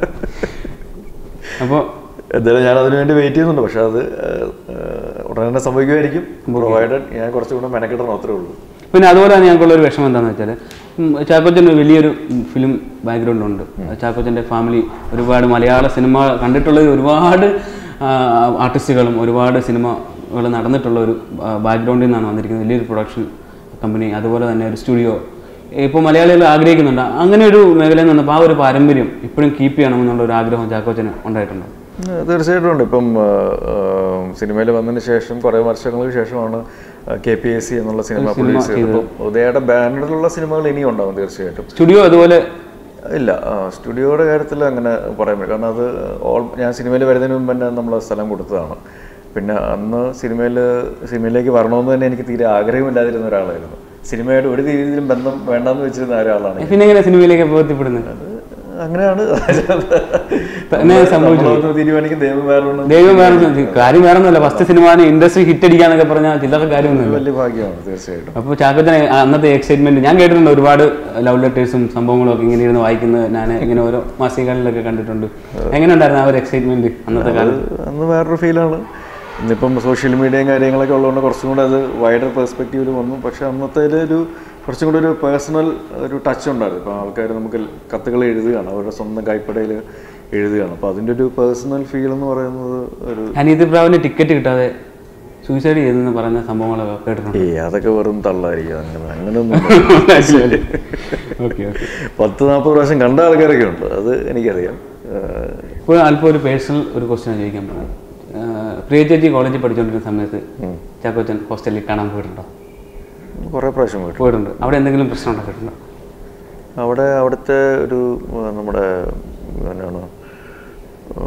അപ്പോൾ എന്തായാലും ഞാൻ അതിനു വേണ്ടി വെയിറ്റ് ചെയ്യുന്നുണ്ട് പക്ഷെ അത് ആ, ആ, ഉടനെ തന്നെ സംഭവിക്കുമായിരിക്കും പ്രൊവൈഡഡ് ഞാൻ കുറച്ചുകൂടെ മെനക്കെട്ടണം അത്രേ ഉള്ളൂ പിന്നെ അതുപോലെ തന്നെ ഞങ്ങൾക്കുള്ള ഒരു വിഷമം എന്താണെന്ന് വെച്ചാൽ ചാക്കോച്ചന് വലിയൊരു ഫിലിം ബാക്ക്ഗ്രൗണ്ട് ഉണ്ട് ചാക്കോച്ചൻ്റെ ഫാമിലി ഒരുപാട് മലയാള സിനിമ കണ്ടിട്ടുള്ള ഒരുപാട് ആർട്ടിസ്റ്റുകളും ഒരുപാട് സിനിമകൾ നടന്നിട്ടുള്ള ഒരു ബാക്ക്ഗ്രൗണ്ടിൽ നിന്നാണ് വന്നിരിക്കുന്നത് വലിയൊരു പ്രൊഡക്ഷൻ കമ്പനി അതുപോലെ തന്നെ ഒരു സ്റ്റുഡിയോ ഇപ്പോൾ മലയാളികൾ ആഗ്രഹിക്കുന്നുണ്ട് അങ്ങനെ ഒരു മേഖലയിൽ നിന്നപ്പോൾ ആ ഒരു പാരമ്പര്യം ഇപ്പോഴും കീപ്പ് ചെയ്യണമെന്നുള്ള ഒരു ആഗ്രഹം ചാക്കോച്ചന് ഉണ്ടായിട്ടുണ്ട് ആ, തീർച്ചയായിട്ടും ഉണ്ട് ഇപ്പം സിനിമയിൽ വന്നതിന് ശേഷം കുറേ വർഷങ്ങൾക്ക് ശേഷമാണ് കെ പി എസ് സി എന്നുള്ള സിനിമ പ്രൊഡ്യൂസ് ചെയ്തത് അപ്പം ഉദയയുടെ ബാനറിലുള്ള സിനിമകൾ ഇനിയും ഉണ്ടാവും തീർച്ചയായിട്ടും സ്റ്റുഡിയോ അതുപോലെ ഇല്ല ആ, സ്റ്റുഡിയോയുടെ കാര്യത്തിൽ അങ്ങനെ പറയാൻ പറ്റില്ല കാരണം അത് ഓൾ ഞാൻ സിനിമയിൽ വരുന്നതിന് മുമ്പ് തന്നെ നമ്മൾ സ്ഥലം കൊടുത്തതാണ് പിന്നെ അന്ന് സിനിമയിൽ സിനിമയിലേക്ക് വരണമെന്ന് തന്നെ എനിക്ക് തീരെ ആഗ്രഹമില്ലാതിരുന്ന ഒരാളായിരുന്നു സിനിമയായിട്ട് ഒരു രീതിയിലും ബന്ധം വേണ്ടെന്ന് വെച്ചിരുന്ന ഒരാളാണ് ഞാൻ. പിന്നെ എങ്ങനെ സിനിമയിലേക്ക് എത്തിപ്പെടുന്നത് അങ്ങനെയാണ് തന്നെ സംഭവിച്ചത്. നമ്മളൊന്ന് തീരുമാനിക്കും ദൈവം വേറെ ഒന്ന് ദൈവം വേറെ ഒന്നും- കാര്യം വേറെ ഒന്നുമല്ല ഫസ്റ്റ് സിനിമ ഇൻഡസ്ട്രി ഹിറ്റ് അടിക്കാന്നൊക്കെ പറഞ്ഞാൽ ചില്ലറ കാര്യമൊന്നുമില്ല വലിയ ഭാഗ്യമാണ് തീർച്ചയായിട്ടും അപ്പോൾ ചാക്കത്തിന് അന്നത്തെ എക്സൈറ്റ്മെന്റ് ഞാൻ കേട്ടിട്ടുണ്ട് ഒരുപാട് ലവ് ലെറ്റേഴ്സും സംഭവങ്ങളും ഒക്കെ ഇങ്ങനെ ഇരുന്ന് വായിക്കുന്നത് ഞാൻ ഇങ്ങനെ ഓരോ മാസികകളിലൊക്കെ കണ്ടിട്ടുണ്ട് എങ്ങനെ ഉണ്ടായിരുന്നു ആ ഒരു എക്സൈറ്റ്മെന്റ് അന്നത്തെ കാലത്ത് അന്ന് വേറൊരു ഫീലാണ് ഇന്നിപ്പം സോഷ്യൽ മീഡിയയും കാര്യങ്ങളൊക്കെ ഉള്ളതുകൊണ്ട് കുറച്ചും കൂടെ അത് വൈഡർ പെർസ്പെക്റ്റീവിൽ വന്നു പക്ഷെ അന്നത്തെ ഒരു കുറച്ചും കൂടെ ഒരു പേഴ്സണൽ ഒരു ടച്ച് ഉണ്ടായിരുന്നു ഇപ്പോൾ ആൾക്കാർ നമുക്ക് കത്തുകൾ എഴുതുകയാണ് അവരുടെ സ്വന്തം കൈപ്പടയിൽ എഴുതുകയാണ് അപ്പോൾ അതിൻ്റെ ഒരു പേഴ്സണൽ ഫീൽ എന്ന് പറയുന്നത് ഒരു അനീതി പ്രാവിന് ടിക്കറ്റ് കിട്ടാതെ സൂയിസൈഡ് ചെയ്തെന്ന് പറഞ്ഞ സംഭവങ്ങളൊക്കെ കേട്ടിട്ടുണ്ട് ഏ അതൊക്കെ വെറും തള്ളായിരിക്കും അങ്ങനെ അങ്ങനെയൊന്നും ഓക്കെ ഓക്കെ പത്ത് നാൽപ്പത് പ്രാവശ്യം കണ്ട ആൾക്കാരൊക്കെ ഉണ്ട് അത് എനിക്കറിയാം ഏഹ് ഇപ്പോൾ അല്പം ഒരു പേഴ്സണൽ ഒരു ക്വസ്റ്റ്യൻ ചോദിക്കാൻ പറഞ്ഞു പ്രിയ ചേച്ചി കോളേജിൽ പഠിച്ചുകൊണ്ടിരുന്ന സമയത്ത് ചാക്കോച്ചൻ ഹോസ്റ്റലിൽ കാണാൻ പോയിട്ടുണ്ടോ കുറേ പ്രാവശ്യം പോയിട്ട് പോയിട്ടുണ്ട് അവിടെ എന്തെങ്കിലും പ്രശ്നം ഉണ്ടാക്കിയിട്ടുണ്ടോ അവിടെ അവിടുത്തെ ഒരു ആ, നമ്മുടെ എന്നാണ് ആ,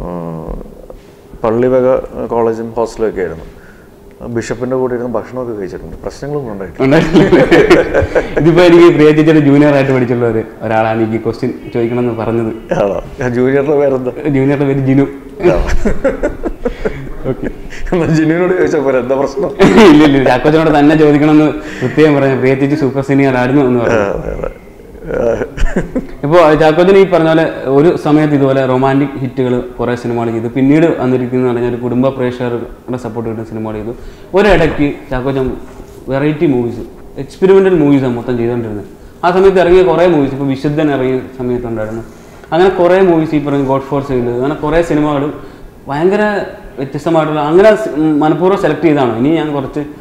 പള്ളിവക കോളേജും ഹോസ്റ്റലും ഒക്കെ ആയിരുന്നു ബിഷപ്പിന്റെ കൂടെ ഇരുന്ന് ഭക്ഷണമൊക്കെ കഴിച്ചിട്ടുണ്ട് പ്രശ്നങ്ങളൊന്നും ഉണ്ടായിട്ടില്ല ഉണ്ടായിട്ടില്ല. ഇതിപ്പോ എനിക്ക് പ്രിയ ചേച്ചിയുടെ ജൂനിയർ ആയിട്ട് പഠിച്ചുള്ള ഒരു ഒരാളാണ് എനിക്ക് ക്വസ്റ്റ്യൻ ചോദിക്കണമെന്ന് പറഞ്ഞത് ആണോ ജൂനിയറുടെ പേരെന്താ ജൂനിയറുടെ പേര് ജിനു ഓക്കെ എന്നാ ജിനുവിനോട് ചോദിച്ചാൽ പോരെ എന്താ പ്രശ്നം ഇല്ല ഇല്ല ചാക്കോച്ചനോട് തന്നെ ചോദിക്കണമെന്ന് പ്രത്യേകം പറഞ്ഞു പ്രിയ ചേച്ചി സൂപ്പർ സീനിയർ ആയിരുന്നു എന്ന് പറഞ്ഞു അതെ, അതെ. ആ, ഇപ്പോൾ ചാക്കോച്ചൻ ഈ പറഞ്ഞ പോലെ ഒരു സമയത്ത് ഇതുപോലെ റൊമാൻറ്റിക് ഹിറ്റുകൾ കുറേ സിനിമകൾ ചെയ്തു പിന്നീട് വന്നിരിക്കുന്ന പറഞ്ഞാൽ ഒരു കുടുംബ പ്രേക്ഷകരുടെ സപ്പോർട്ട് കിട്ടുന്ന സിനിമകൾ ചെയ്തു ഒരിടയ്ക്ക് ചാക്കോച്ചൻ വെറൈറ്റി മൂവീസ് എക്സ്പെരിമെൻ്റൽ മൂവീസാണ് മൊത്തം ചെയ്തുകൊണ്ടിരുന്നത് ആ സമയത്ത് ഇറങ്ങിയ കുറേ മൂവീസ് ഇപ്പോൾ വിശുദ്ധൻ ഇറങ്ങിയ സമയത്തുണ്ടായിരുന്നു അങ്ങനെ കുറേ മൂവീസ് ഈ പറഞ്ഞ ഗോഡ് ഫോർ സെയിൽ അങ്ങനെ കുറേ സിനിമകൾ ഭയങ്കര വ്യത്യസ്തമായിട്ടുള്ള അങ്ങനെ സ്- മനഃപൂർവ്വം സെലക്ട് ചെയ്തതാണ് ഇനി ഞാൻ കുറച്ച്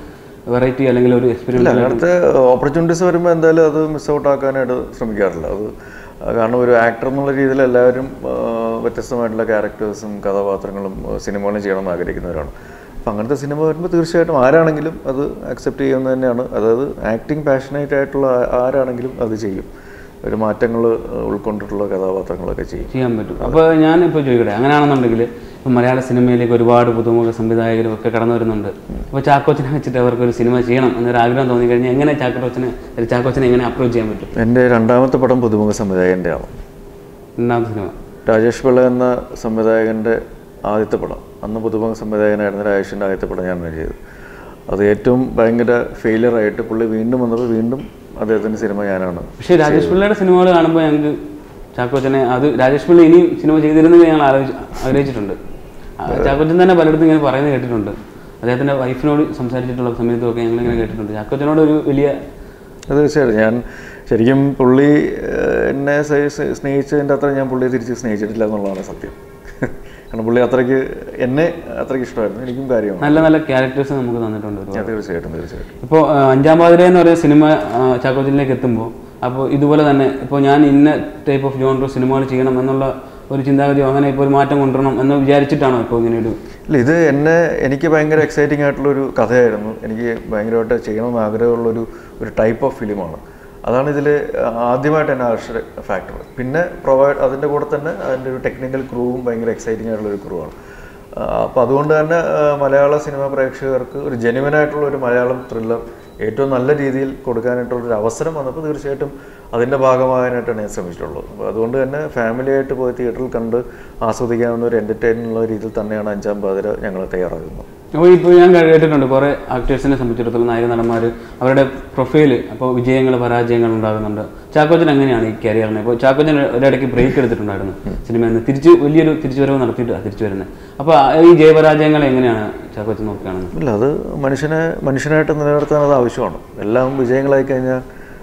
വെറൈറ്റി അല്ലെങ്കിൽ ഒരു ഇല്ല എക്സ്പീരിയൻസ് അങ്ങനത്തെ ഓപ്പർച്യൂണിറ്റീസ് വരുമ്പോൾ എന്തായാലും അത് മിസ് ഔട്ട് ആക്കാനായിട്ട് ശ്രമിക്കാറില്ല അത് കാരണം ഒരു ആക്ടർ എന്നുള്ള രീതിയിൽ എല്ലാവരും ആ, വ്യത്യസ്തമായിട്ടുള്ള ക്യാരക്ടേഴ്സും കഥാപാത്രങ്ങളും ആ, സിനിമകളും ചെയ്യണമെന്ന് ആഗ്രഹിക്കുന്നവരാണ് അപ്പം അങ്ങനത്തെ സിനിമ വരുമ്പോൾ തീർച്ചയായിട്ടും ആരാണെങ്കിലും അത് അക്സെപ്റ്റ് ചെയ്യുന്നത് തന്നെയാണ് അതായത് ആക്ടിങ് പാഷനേറ്റ് ആയിട്ടുള്ള ആ- ആരാണെങ്കിലും അത് ചെയ്യും ഒരു മാറ്റങ്ങൾ ഉൾക്കൊണ്ടിട്ടുള്ള കഥാപാത്രങ്ങളൊക്കെ ചെയ്യും ചെയ്യാൻ പറ്റും അപ്പോൾ ഞാൻ ഇപ്പോൾ ചോദിക്കട്ടെ അങ്ങനെയാണെന്നുണ്ടെങ്കിൽ ഇപ്പോൾ മലയാള സിനിമയിലേക്ക് ഒരുപാട് പുതുമുഖ സംവിധായകരും ഒക്കെ കടന്നു വരുന്നുണ്ട് അപ്പോൾ ചാക്കോച്ചനെ വെച്ചിട്ട് അവർക്ക് ഒരു സിനിമ ചെയ്യണം എന്നൊരു ആഗ്രഹം തോന്നി കഴിഞ്ഞാൽ എങ്ങനെ ചാക്കോച്ചനെ ഒരു ചാക്കോച്ചനെ എങ്ങനെ അപ്രോച്ച് ചെയ്യാൻ പറ്റും എൻ്റെ രണ്ടാമത്തെ പടം പുതുമുഖ സംവിധായകൻ്റെ ആണ് രണ്ടാമത്തെ സിനിമ രാജേഷ് പിള്ള എന്ന സംവിധായകൻ്റെ ആദ്യത്തെ പടം അന്ന് പുതുമുഖ സംവിധായകനായിരുന്ന രാജേഷിൻ്റെ ആദ്യത്തെ പടം ഞാൻ ചെയ്തത് അത് ഏറ്റവും ഭയങ്കര ഫെയിലിയർ ആയിട്ട് പുള്ളി വീണ്ടും വന്നപ്പോൾ വീണ്ടും അദ്ദേഹത്തിൻ്റെ സിനിമ ഞാനാണ് പക്ഷേ രാജേഷ് പിള്ളയുടെ സിനിമകൾ കാണുമ്പോൾ ഞങ്ങൾക്ക് ചാക്കോച്ചനെ അത് രാജേഷ് പിള്ള ഇനിയും സിനിമ ചെയ്തിരുന്നെങ്കിൽ ഞങ്ങൾ ആലോചിച്ച് ആഗ്രഹിച്ചിട്ടുണ്ട് ആ, ചാക്കോച്ചൻ തന്നെ പലയിടത്തും ഇങ്ങനെ പറയുന്നത് കേട്ടിട്ടുണ്ട് അദ്ദേഹത്തിൻ്റെ വൈഫിനോട് സംസാരിച്ചിട്ടുള്ള സമയത്തൊക്കെ ഞങ്ങളിങ്ങനെ കേട്ടിട്ടുണ്ട് ചാക്കോച്ചനോട് ഒരു വലിയ അത് തീർച്ചയായിട്ടും ഞാൻ ശരിക്കും പുള്ളി ഏഹ്, എന്നെ സ- സ- സ്നേഹിച്ചതിൻ്റെ അത്ര ഞാൻ പുള്ളിയെ തിരിച്ച് സ്നേഹിച്ചിട്ടില്ല എന്നുള്ളതാണ് സത്യം കാരണം പുള്ളി അത്രയ്ക്ക് എന്നെ അത്രയ്ക്ക് ഇഷ്ടമായിരുന്നു എനിക്കും കാര്യമാണ് നല്ല നല്ല ക്യാരക്ടേഴ്സ് നമുക്ക് തന്നിട്ടുണ്ട് ഒരുപാട് ഞാൻ തീർച്ചയായിട്ടും തീർച്ചയായിട്ടും ഇപ്പോൾ അഞ്ചാം പാതിര എന്ന് പറയുന്ന സിനിമ ആ, ചാക്കോച്ചനിലേക്ക് എത്തുമ്പോൾ അപ്പോൾ ഇതുപോലെ തന്നെ ഇപ്പോൾ ഞാൻ ഇന്ന ടൈപ്പ് ഓഫ് ജോണർ സിനിമകൾ ചെയ്യണം എന്നുള്ള ഒരു ചിന്താഗതിയോ അങ്ങനെ ഇപ്പോൾ ഒരു മാറ്റം കൊണ്ടുവരണം എന്ന് വിചാരിച്ചിട്ടാണോ ഇപ്പോൾ ഇങ്ങനെ ഒരു ഇല്ല ഇത് എന്നെ എനിക്ക് ഭയങ്കര എക്സൈറ്റിംഗ് ആയിട്ടുള്ളൊരു കഥയായിരുന്നു എനിക്ക് ഭയങ്കരമായിട്ട് ചെയ്യണമെന്ന് ആഗ്രഹമുള്ളൊരു ഒരു ടൈപ്പ് ഓഫ് ഫിലിമാണ് അതാണ് ഇതിൽ ആദ്യമായിട്ട് എന്നെ ആകർഷിച്ച ഫാക്ടർ പിന്നെ പ്രൊവൈഡ് അതിൻ്റെ കൂടെ തന്നെ അതിൻ്റെ ഒരു ടെക്നിക്കൽ ക്രൂവും ഭയങ്കര എക്സൈറ്റിംഗ് ആയിട്ടുള്ള ഒരു ക്രൂ ആണ് അപ്പോൾ അതുകൊണ്ട് തന്നെ ആ, മലയാള സിനിമ പ്രേക്ഷകർക്ക് ഒരു ജെനുവൻ ആയിട്ടുള്ള ഒരു മലയാളം ത്രില്ലർ ഏറ്റവും നല്ല രീതിയിൽ കൊടുക്കാനായിട്ടുള്ള ഒരു അവസരം വന്നപ്പോൾ തീർച്ചയായിട്ടും അതിൻ്റെ ഭാഗമാകാനായിട്ടാണ് ഞാൻ ശ്രമിച്ചിട്ടുള്ളത് അപ്പോൾ അതുകൊണ്ട് തന്നെ ഫാമിലിയായിട്ട് പോയി തിയേറ്ററിൽ കണ്ട് ആസ്വദിക്കാവുന്ന ഒരു എൻ്റർടൈനുള്ള രീതിയിൽ തന്നെയാണ് അഞ്ചാം പാതിര ഞങ്ങൾ തയ്യാറാകുന്നത് അപ്പോൾ ഇപ്പോൾ ഞാൻ കേട്ടിട്ടുണ്ട് കുറേ ആക്ടേഴ്സിനെ സംബന്ധിച്ചിടത്തോളം നായക നടന്മാർ അവരുടെ പ്രൊഫൈല് അപ്പോൾ വിജയങ്ങൾ പരാജയങ്ങൾ ഉണ്ടാകുന്നുണ്ട് ചാക്കോച്ചൻ എങ്ങനെയാണ് ഈ കരിയറിനെ ഇപ്പോൾ ചാക്കോച്ചൻ ഒരിടയ്ക്ക് ബ്രേക്ക് എടുത്തിട്ടുണ്ടായിരുന്നു സിനിമയിൽ നിന്ന് തിരിച്ച് വലിയൊരു തിരിച്ചുവരവ് നടത്തിയിട്ടാണ് തിരിച്ചു വരുന്നത് അപ്പോൾ ഈ ജയപരാജയങ്ങൾ എങ്ങനെയാണ് ചാക്കോച്ചൻ നോക്കുകയാണെന്ന് ഇല്ല അത് മനുഷ്യനെ മനുഷ്യനായിട്ട് നിലനിർത്താൻ അത് ആവശ്യമാണ് എല്ലാം വിജയങ്ങളായി കഴിഞ്ഞാൽ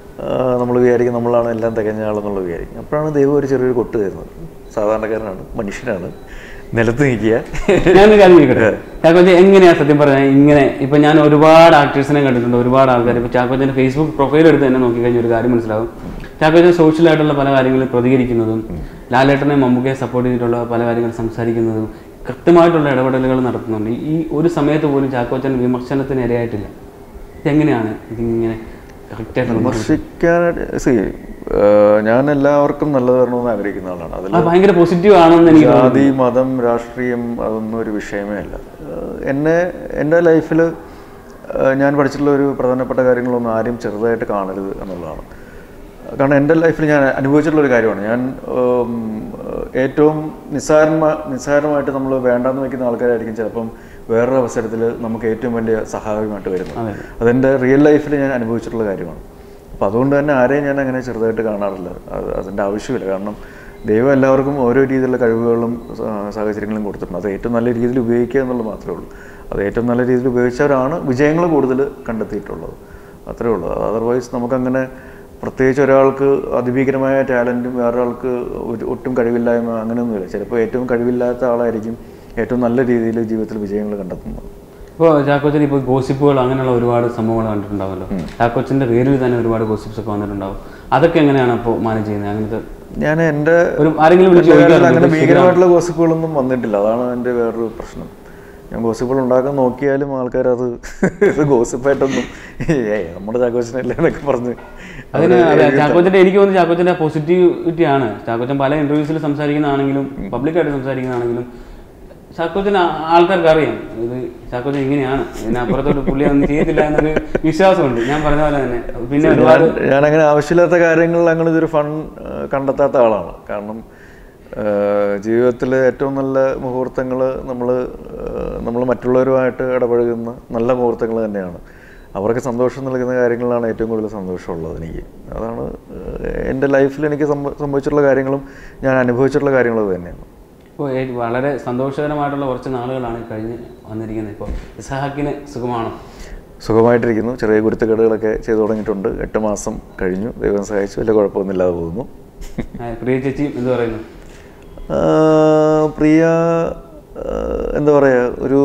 നമ്മൾ വിചാരിക്കും നമ്മളാണ് എല്ലാം തികഞ്ഞ ആളെന്നുള്ള വിചാരിക്കും അപ്പോഴാണ് ദൈവം ഒരു ചെറിയൊരു കൊട്ട് തരുന്നത് സാധാരണക്കാരനാണ് മനുഷ്യനാണ് നിലത്ത് നിൽക്കുക ഞാനൊരു കാര്യം ചോദിക്കട്ടെ ചാക്കോച്ചൻ എങ്ങനെയാ സത്യം പറഞ്ഞാൽ ഇങ്ങനെ ഇപ്പൊ ഞാൻ ഒരുപാട് ആക്ടേഴ്സിനെ കണ്ടിട്ടുണ്ട് ഒരുപാട് ആൾക്കാർ ഇപ്പൊ ചാക്കോച്ചന്റെ ഫേസ്ബുക്ക് പ്രൊഫൈൽ എടുത്ത് തന്നെ നോക്കി കഴിഞ്ഞാൽ ഒരു കാര്യം മനസ്സിലാവും ചാക്കോച്ചൻ social ആയിട്ടുള്ള പല കാര്യങ്ങളിൽ പ്രതികരിക്കുന്നതും ലാലേട്ടനെ മമ്മൂക്കയെ സപ്പോർട്ട് ചെയ്തിട്ടുള്ള പല കാര്യങ്ങൾ സംസാരിക്കുന്നതും കൃത്യമായിട്ടുള്ള ഇടപെടലുകൾ നടത്തുന്നുണ്ട് ഈ ഒരു സമയത്ത് പോലും ചാക്കോച്ചൻ വിമർശനത്തിന് ഇരയായിട്ടില്ല ഇതെങ്ങനെയാണ് ഇതിങ്ങനെ കറക്റ്റായിട്ട് വിമർശിക്കാനായിട്ട് സി ഞാൻ എല്ലാവർക്കും നല്ലത് വരണമെന്ന് ആഗ്രഹിക്കുന്ന ആളാണ് അതിൽ അത് ഭയങ്കര പോസിറ്റീവ് ആണെന്ന് എനിക്ക് തോന്നുന്നു ജാതി മതം രാഷ്ട്രീയം അതൊന്നും ഒരു വിഷയമേ അല്ല ഏഹ് എന്നെ എൻ്റെ ലൈഫിൽ ഞാൻ പഠിച്ചിട്ടുള്ള ഒരു പ്രധാനപ്പെട്ട കാര്യങ്ങളൊന്നും ആരും ചെറുതായിട്ട് കാണരുത് എന്നുള്ളതാണ് കാരണം എൻ്റെ ലൈഫിൽ ഞാൻ അനുഭവിച്ചിട്ടുള്ള ഒരു കാര്യമാണ് ഞാൻ ഉം, ഏറ്റവും നിസ്സാരമാ നിസ്സാരമായിട്ട് നമ്മൾ വേണ്ടാന്ന് വെക്കുന്ന ആൾക്കാരായിരിക്കും ചിലപ്പം വേറൊരു അവസരത്തിൽ നമുക്ക് ഏറ്റവും വലിയ സഹായമായിട്ട് വരുന്നത് അതെൻ്റെ റിയൽ ലൈഫിൽ ഞാൻ അനുഭവിച്ചിട്ടുള്ള കാര്യമാണ് അപ്പോൾ അതുകൊണ്ട് തന്നെ ആരെയും ഞാൻ അങ്ങനെ ചെറുതായിട്ട് കാണാറില്ല അത് അതിൻ്റെ ആവശ്യമില്ല കാരണം ദൈവം എല്ലാവർക്കും ഓരോ രീതിയിലുള്ള കഴിവുകളും സ- സാഹചര്യങ്ങളും കൊടുത്തിട്ടുണ്ട് അത് ഏറ്റവും നല്ല രീതിയിൽ ഉപയോഗിക്കുക എന്നുള്ളത് മാത്രമേ ഉള്ളൂ അത് ഏറ്റവും നല്ല രീതിയിൽ ഉപയോഗിച്ചവരാണ് വിജയങ്ങൾ കൂടുതൽ കണ്ടെത്തിയിട്ടുള്ളത് അത്രേ ഉള്ളൂ അതർവൈസ് നമുക്കങ്ങനെ പ്രത്യേകിച്ച് ഒരാൾക്ക് അതിഭീകരമായ ടാലൻറ്റും വേറൊരാൾക്ക് ഒരു ഒട്ടും കഴിവില്ലായ്മ അങ്ങനെയൊന്നുമില്ല ചിലപ്പോൾ ഏറ്റവും കഴിവില്ലാത്ത ആളായിരിക്കും ഏറ്റവും നല്ല രീതിയിൽ ജീവിതത്തിൽ വിജയങ്ങൾ കണ്ടെത്തുന്നത് ഇപ്പോൾ ചാക്കോച്ചൻ ഇപ്പോൾ ഗോസിപ്പുകൾ അങ്ങനെയുള്ള ഒരുപാട് സംഭവങ്ങൾ കണ്ടിട്ടുണ്ടാവുമല്ലോ ചാക്കോച്ചന്റെ പേരിൽ തന്നെ ഒരുപാട് ഗോസിപ്സ് ഒക്കെ വന്നിട്ടുണ്ടാവും അതൊക്കെ എങ്ങനെയാണ് അപ്പോൾ മാനേജ് ചെയ്യുന്നത് അങ്ങനത്തെ ഞാൻ എൻ്റെ ഒരു ആരെങ്കിലും വിളിച്ച് എൻ്റെ കാര്യത്തിൽ ചോദിക്കാറുണ്ടോ? അങ്ങനെ ഭീകരമായിട്ടുള്ള ഗോസിപ്പുകളൊന്നും വന്നിട്ടില്ല അതാണ് എൻ്റെ വേറൊരു പ്രശ്നം ഞാൻ ഗോസിപ്പുകൾ ഉണ്ടാക്കാൻ നോക്കിയാലും ആൾക്കാർ അത് ഇത് ഗോസിപ്പായിട്ടൊന്നും ഏയ് നമ്മുടെ ചാക്കോച്ചനല്ലേ എന്നൊക്കെ പറഞ്ഞ് അതിന് അതെ ചാക്കോച്ചന്റെ എനിക്ക് തോന്നുന്നു ചാക്കോച്ചന്റെ പോസിറ്റിവിറ്റി ആണ് ചാക്കോച്ചൻ പല ഇന്റർവ്യൂസിൽ സംസാരിക്കുന്നതാണെങ്കിലും പബ്ലിക്കായിട്ട് സംസാരിക്കുന്നതാണെങ്കിലും ചാക്കോച്ചൻ ആ- ആൾക്കാർക്ക് അറിയാം ഇത് ചാക്കോച്ചൻ ഇങ്ങനെയാണ് ഇതിനപ്പുറത്തോട്ട് പുള്ളി ഒന്നും ചെയ്യത്തില്ല എന്നൊരു വിശ്വാസമുണ്ട് ഞാൻ പറഞ്ഞ പോലെ തന്നെ പിന്നെ ഒരുപാട് ഞാൻ ഞാനങ്ങനെ ആവശ്യമില്ലാത്ത കാര്യങ്ങളിൽ അങ്ങനെ ഇതൊരു ഫൺ കണ്ടെത്താത്ത ആളാണ് കാരണം ജീവിതത്തിൽ ഏറ്റവും നല്ല മുഹൂർത്തങ്ങൾ നമ്മൾ നമ്മൾ മറ്റുള്ളവരുമായിട്ട് ഇടപഴകുന്ന നല്ല മുഹൂർത്തങ്ങൾ തന്നെയാണ് അവർക്ക് സന്തോഷം നൽകുന്ന കാര്യങ്ങളിലാണ് ഏറ്റവും കൂടുതൽ സന്തോഷമുള്ളത് എനിക്ക് അതാണ് ഏഹ്, എൻ്റെ ലൈഫിൽ എനിക്ക് സംഭ- സംഭവിച്ചിട്ടുള്ള കാര്യങ്ങളും ഞാൻ അനുഭവിച്ചിട്ടുള്ള കാര്യങ്ങളും അത് തന്നെയാണ് ഇപ്പോൾ വളരെ സന്തോഷകരമായിട്ടുള്ള കുറച്ച് നാളുകളാണ് കഴിഞ്ഞ് വന്നിരിക്കുന്നത് ഇപ്പോൾ ഇസഹാക്കിന് സുഖമാണോ സുഖമായിട്ടിരിക്കുന്നു ചെറിയ കുരുത്തക്കേടുകളൊക്കെ ചെയ്തു തുടങ്ങിയിട്ടുണ്ട് എട്ട് മാസം കഴിഞ്ഞു ദൈവം സഹായിച്ചു വലിയ കുഴപ്പമൊന്നുമില്ലാതെ പോകുന്നു ആ, പ്രിയ ചേച്ചി എന്ത് പറയുന്നു ആ, പ്രിയ ആ, എന്താ പറയുക ഒരു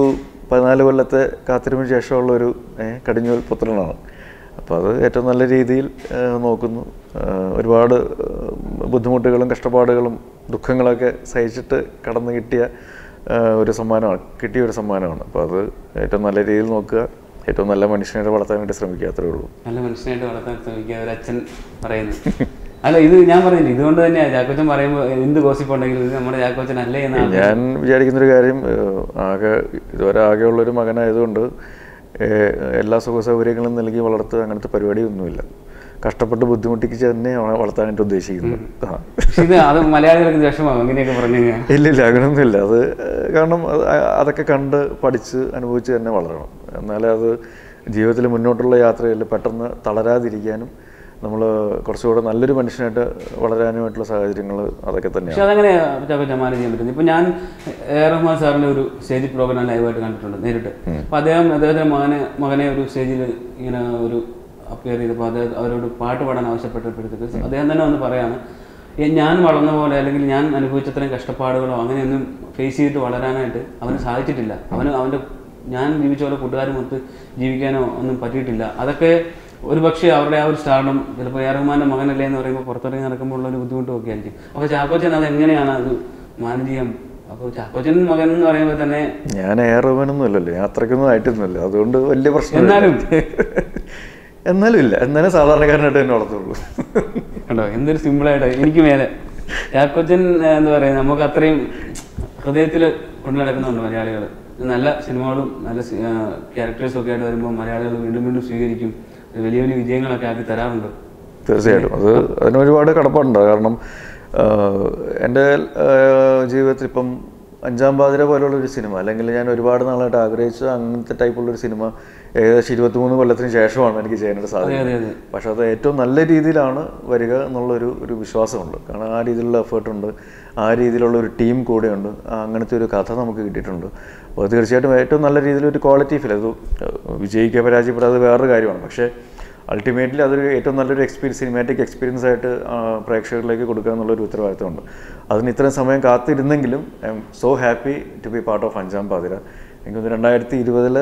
പതിനാല് കൊല്ലത്തെ കാത്തിരിപ്പിന് ശേഷമുള്ള ഒരു ഏഹ്, കടിഞ്ഞൂൽ പുത്രനാണ് അപ്പോൾ അത് ഏറ്റവും നല്ല രീതിയിൽ ഏഹ്, നോക്കുന്നു ഏഹ്, ഒരുപാട് ഏഹ്, ബുദ്ധിമുട്ടുകളും കഷ്ടപ്പാടുകളും ദുഃഖങ്ങളൊക്കെ സഹിച്ചിട്ട് കടന്നു കിട്ടിയ ഏഹ്, ഒരു സമ്മാനമാണ് കിട്ടിയ ഒരു സമ്മാനമാണ് അപ്പോൾ അത് ഏറ്റവും നല്ല രീതിയിൽ നോക്കുക ഏറ്റവും നല്ല മനുഷ്യനെ വളർത്താൻ വേണ്ടി ശ്രമിക്കുക അത്രേ ഉള്ളൂ നല്ല മനുഷ്യനായിട്ട് വളർത്താൻ ശ്രമിക്കുക ഒരു അച്ഛൻ പറയുന്നു അല്ല ഇത് ഞാൻ പറഞ്ഞില്ല ഇതുകൊണ്ട് തന്നെയാണ് ചാക്കോച്ചൻ പറയുമ്പോൾ എന്ത് ഗോസിപ്പ് ഉണ്ടെങ്കിലും ഇത് നമ്മുടെ ചാക്കോച്ചൻ അല്ലേ എന്ന ആൾക്കാർ ഞാൻ വിചാരിക്കുന്നൊരു കാര്യം ഏഹ്, ആകെ ഇതുവരെ ആകെയുള്ളൊരു മകനായതുകൊണ്ട് ഏഹ്, എല്ലാ സുഖ സൗകര്യങ്ങളും നൽകി വളർത്തുക അങ്ങനത്തെ പരിപാടിയൊന്നുമില്ല കഷ്ടപ്പെട്ട് ബുദ്ധിമുട്ടിച്ച് തന്നെയാണ് വളർത്താനായിട്ട് ഉദ്ദേശിക്കുന്നത് ആ പക്ഷെ ഇത് അത് മലയാളികൾക്ക് വിഷമാകും അങ്ങനെയൊക്കെ പറഞ്ഞു കഴിഞ്ഞാൽ ഇല്ല ഇല്ല അങ്ങനെയൊന്നുമില്ല അത് ഏഹ്, കാരണം അത് അ- അതൊക്കെ കണ്ട് പഠിച്ച് അനുഭവിച്ച് തന്നെ വളരണം എന്നാലേ അത് ജീവിതത്തിൽ മുന്നോട്ടുള്ള യാത്രയിൽ പെട്ടെന്ന് തളരാതിരിക്കാനും നമ്മൾ കുറച്ചുകൂടെ നല്ലൊരു മനുഷ്യനായിട്ട് വളരാനുമായിട്ടുള്ള സാഹചര്യങ്ങൾ അതൊക്കെ തന്നെയാണ് പക്ഷെ അതങ്ങനെ ചാക്കോച്ചൻ മാനേജ് ചെയ്യാൻ പറ്റുന്നത് ഇപ്പൊ ഞാൻ എ ആർ റഹ്മാൻ സാറിന്റെ ഒരു സ്റ്റേജ് പ്രോഗ്രാം ലൈവായിട്ട് കണ്ടിട്ടുണ്ട് നേരിട്ട് അപ്പൊ അദ്ദേഹം അദ്ദേഹത്തിന്റെ മകനെ മകനെ ഒരു സ്റ്റേജിൽ ഇങ്ങനെ ഒരു അപ്പിയർ ചെയ്തപ്പോൾ അദ്ദേഹം അവരോട് പാട്ട് പാടാൻ ആവശ്യപ്പെട്ടപ്പോഴത്തേക്ക് അദ്ദേഹം തന്നെ വന്ന് പറയാണ് "ഏ, ഞാൻ വളർന്ന പോലെ അല്ലെങ്കിൽ ഞാൻ അനുഭവിച്ചത്രയും കഷ്ടപ്പാടുകളോ അങ്ങനെയൊന്നും ഫേസ് ചെയ്തിട്ട് വളരാനായിട്ട് അവന് സാധിച്ചിട്ടില്ല അവന് അവന്റെ ഞാൻ ജീവിച്ച പോലെ കൂട്ടുകാരുമൊത്ത് ജീവിക്കാനോ ഒന്നും പറ്റിയിട്ടില്ല അതൊക്കെ ഒരു പക്ഷേ അവരുടെ ആ ഒരു സ്റ്റാർഡം ചിലപ്പോൾ എ ആർ റഹ്മാന്റെ മകനല്ലേ എന്ന് പറയുമ്പോൾ പുറത്തിറങ്ങി നടക്കുമ്പോൾ ഉള്ള ഒരു ബുദ്ധിമുട്ടും ഒക്കെ ആയിരിക്കും അപ്പോൾ ചാക്കോച്ചൻ അത് എങ്ങനെയാണ് അത് മാനേജ് ചെയ്യാൻ അപ്പോൾ ചാക്കോച്ചൻ മകൻ എന്ന് പറയുമ്പോൾ തന്നെ ഞാൻ എയർമാനൊന്നും അല്ലല്ലോ ഞാൻ അത്രയ്ക്കൊന്നും ആയിട്ടൊന്നുമില്ല അതുകൊണ്ട് വലിയ പ്രശ്നം എന്നാലും? എന്നാലും ഇല്ല എന്നാലും സാധാരണക്കാരനായിട്ട് തന്നെ വളർത്തുള്ളൂ കണ്ടോ എന്തൊരു സിമ്പിളായിട്ട് എനിക്ക് മേലെ ചാക്കോച്ചൻ ഏഹ്, എന്താ പറയുക നമുക്ക് അത്രയും ഹൃദയത്തിൽ കൊണ്ടു നടക്കുന്നുണ്ട് മലയാളികൾ നല്ല സിനിമകളും നല്ല ക്യാരക്ടേഴ്സും ഒക്കെ ആയിട്ട് വരുമ്പോൾ മലയാളികൾ വീണ്ടും വീണ്ടും സ്വീകരിക്കും വലിയ വലിയ വിജയങ്ങളൊക്കെ ആക്കി തരാറുണ്ട് തീർച്ചയായിട്ടും അത് അതിന് ഒരുപാട് കടപ്പാടുണ്ട് കാരണം ആഹ്, എൻ്റെ ആഹ്, ജീവിതത്തിൽ ഇപ്പം അഞ്ചാം പാതിര പോലുള്ള ഒരു സിനിമ അല്ലെങ്കിൽ ഞാൻ ഒരുപാട് നാളായിട്ട് ആഗ്രഹിച്ച അങ്ങനത്തെ ടൈപ്പുള്ള ഒരു സിനിമ ഏകദേശം ഇരുപത്തിമൂന്ന് കൊല്ലത്തിന് ശേഷമാണ് എനിക്ക് ചെയ്യാനായിട്ട് അതെ സാധിക്കുന്നത് അതെ അതെ പക്ഷെ അത് ഏറ്റവും നല്ല രീതിയിലാണ് വരിക എന്നുള്ളൊരു ഒരു വിശ്വാസമുണ്ട് കാരണം ആ രീതിയിലുള്ള എഫേർട്ടുണ്ട് ആ രീതിയിലുള്ള ഒരു ടീം കൂടെയുണ്ട് ആ അങ്ങനത്തെ ഒരു കഥ നമുക്ക് കിട്ടിയിട്ടുണ്ട് അപ്പോൾ അത് തീർച്ചയായിട്ടും ഏറ്റവും നല്ല രീതിയിൽ ഒരു ക്വാളിറ്റി ഫിൽ അത് വിജയിക്കുക പരാജയപ്പെടുക അത് വേറൊരു കാര്യമാണ് പക്ഷേ അൾട്ടിമേറ്റ്ലി അതൊരു ഏറ്റവും നല്ലൊരു എക്സ്പീരിയൻസ് സിനിമാറ്റിക് എക്സ്പീരിയൻസ് ആയിട്ട് ആ, പ്രേക്ഷകരിലേക്ക് കൊടുക്കുക എന്നുള്ളൊരു ഉത്തരവാദിത്തമുണ്ട് അതിന് ഇത്രയും സമയം കാത്തിരുന്നെങ്കിലും I am so happy to be part of Anjaam Pathiraa എനിക്ക് തോന്നുന്നു രണ്ടായിരത്തി ഇരുപതിലെ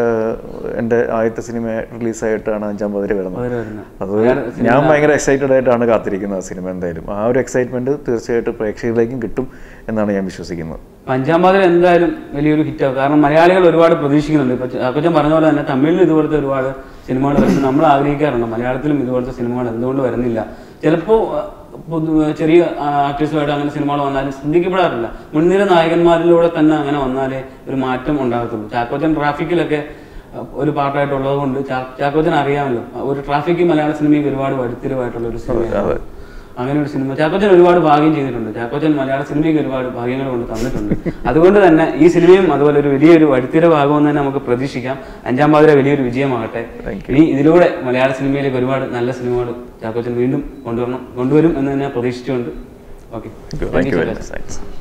എൻ്റെ ആദ്യത്തെ സിനിമ റിലീസായിട്ടാണ് അഞ്ചാം പാതിര വരുന്നത് അവര് വരുന്നത് അത് ഞാൻ ഭയങ്കര എക്സൈറ്റഡ് ആയിട്ടാണ് കാത്തിരിക്കുന്നത് ആ സിനിമ എന്തായാലും ആ ഒരു എക്സൈറ്റ്മെന്റ് തീർച്ചയായിട്ടും പ്രേക്ഷകരിലേക്കും കിട്ടും എന്നാണ് ഞാൻ വിശ്വസിക്കുന്നത് അഞ്ചാം പാതിര എന്തായാലും വലിയൊരു ഹിറ്റാവും കാരണം മലയാളികൾ ഒരുപാട് പ്രതീക്ഷിക്കുന്നുണ്ട് ഇപ്പൊ ചാക്കോച്ചൻ പറഞ്ഞ പോലെ തന്നെ തമിഴിൽ ഇതുപോലത്തെ ഒരുപാട് സിനിമകൾ വരുന്നത് നമ്മൾ ആഗ്രഹിക്കാറുണ്ട് മലയാളത്തിലും ഇതുപോലത്തെ സിനിമകൾ എന്തുകൊണ്ട് വരുന്നില്ല ചിലപ്പോൾ ചെറിയ ആക്ടേഴ്സുമായിട്ട് അങ്ങനെ സിനിമകൾ വന്നാലും ശ്രദ്ധിക്കപ്പെടാറില്ല മുൻനിര നായകന്മാരിലൂടെ തന്നെ അങ്ങനെ വന്നാലേ ഒരു മാറ്റം ഉണ്ടാകത്തുള്ളൂ ചാക്കോച്ചൻ ട്രാഫിക്കിലൊക്കെ അഹ് ഒരു പാർട്ടായിട്ടുള്ളത് കൊണ്ട് ചാ- ചാക്കോച്ചൻ അറിയാമല്ലോ ഒരു ട്രാഫിക് മലയാള സിനിമയ്ക്ക് ഒരുപാട് വഴിത്തിരിവായിട്ടുള്ള ഒരു സിനിമയാണ് അങ്ങനെ ഒരു സിനിമ ചാക്കോച്ചൻ ഒരുപാട് ഭാഗ്യം ചെയ്തിട്ടുണ്ട് ചാക്കോച്ചൻ മലയാള സിനിമയ്ക്ക് ഒരുപാട് ഭാഗ്യങ്ങൾ കൊണ്ട് തന്നിട്ടുണ്ട് അതുകൊണ്ട് തന്നെ ഈ സിനിമയും അതുപോലെ ഒരു വലിയൊരു വഴിത്തിരിവാകുമെന്ന് തന്നെ നമുക്ക് പ്രതീക്ഷിക്കാം അഞ്ചാം പാതിര വലിയൊരു വിജയമാകട്ടെ ഇനി ഇതിലൂടെ മലയാള സിനിമയിലേക്ക് ഒരുപാട് നല്ല സിനിമകൾ ചാക്കോച്ചൻ വീണ്ടും കൊണ്ടുവരണം കൊണ്ടുവരും എന്ന് തന്നെ പ്രതീക്ഷിച്ചുകൊണ്ട് okay thank you very much thanks